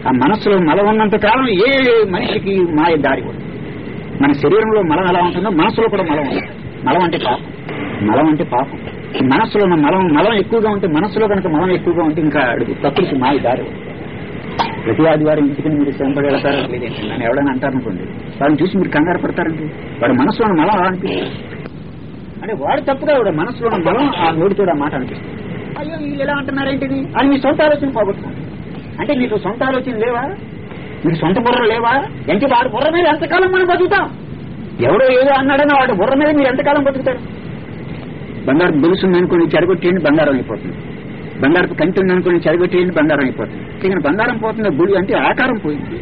ఆ మనస్సులో మలం ఉన్నంత కాలం ఏ మనిషికి మాయ దారి కూడా మన శరీరంలో మలం ఎలా ఉంటుందో మనసులో కూడా మలం ఉంటుంది మలం అంటే పాపం మలం అంటే పాపం ఈ మనస్సులో ఉన్న మలం మలం ఎక్కువగా ఉంటే మనస్సులో కనుక మలం ఎక్కువగా ఉంటే ఇంకా అడుగు ప్రకృతి మాయ దారి ఉండదు. ప్రతి ఆదివారం ఇంటికి మీరు శ్రమపడి వెళ్తారా లేదండి నన్ను ఎవడైనా అంటారనుకోండి వాళ్ళని చూసి మీరు కంగారు పడతారండి వాడి మనసులో ఉన్న మలం అలా అనిపిస్తుంది అంటే వాడు తప్పుగా వాడు మనసులో ఉన్న మలం ఆ నోటితో ఆ మాట అనిపిస్తుంది అయ్యో వీళ్ళు ఎలా అంటున్నారేంటిది అని మీ సొంత ఆలోచన పోగొట్టుకోండి అంటే మీకు సొంత ఆలోచన లేవా మీకు సొంత బుర్ర లేవా ఎంత వాడి బుర్ర మీద ఎంతకాలం మనం బతుకుతాం ఎవడో ఏదో అన్నాడని వాడి బుర్ర మీద మీరు ఎంతకాలం బతుకుతారు బంగారం గొలుసుంది అనుకుని చెడగొట్టేయండి బంగారం అయిపోతుంది బంగారపు కంటి ఉంది అనుకుని చెడగొట్టేయండి బంగారం అయిపోతుంది ఇక్కడ బంగారం పోతుంది గుడి అంటే ఆకారం పోయింది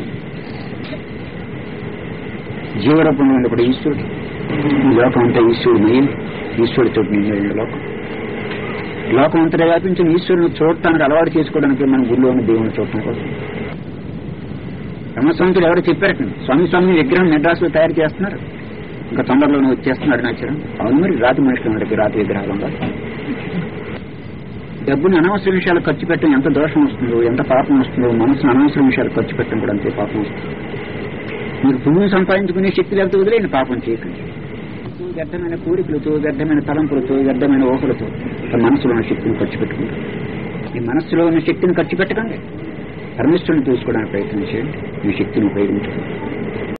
జీవరూపంలో ఉన్నప్పుడు ఈశ్వరుడు ఈ లోకం అంతా ఈశ్వరుడు మెయిన్ ఈశ్వరుడితో నిండిన లోకం లోకం అంతటా వ్యాపించిన ఈశ్వరుని చూడటానికి అలవాటు చేసుకోవడానికి మనం గుడిలోని దేవుని చూడటం కోసం బ్రహ్మస్వామితుడు ఎవరు చెప్పారట స్వామి స్వామి విగ్రహం మెడ్రాసులో తయారు చేస్తున్నారు ఇంకా తొందరలోనే వచ్చేస్తున్నారు నచ్చడం అవును మరి రాతి మనుషులు ఉన్నారు రాతి విగ్రహాలు ఉండాలి డబ్బుని అనవసర విషయాలు ఖర్చు పెట్టడం ఎంత దోషం వస్తుందో ఎంత పాపం వస్తుందో మనసును అనవసర విషయాలు ఖర్చు పెట్టడం కూడా అంతే పాపం వస్తుంది మీరు పుణ్యం సంపాదించుకునే శక్తి లేకపోతే వదిలేని పాపం చేయకండి వ్యర్థమైన కోరికలతో వ్యర్థమైన తలంపులతో వ్యర్థమైన ఊహలతో ఇక మనసులో ఉన్న శక్తిని ఖర్చు పెట్టుకుంటారు ఈ మనస్సులో ఉన్న శక్తిని ఖర్చు పెట్టకండి పరమేశ్వరుని తీసుకోవడానికి ప్రయత్నం చేయండి మీ శక్తిని ఉపయోగించుకోండి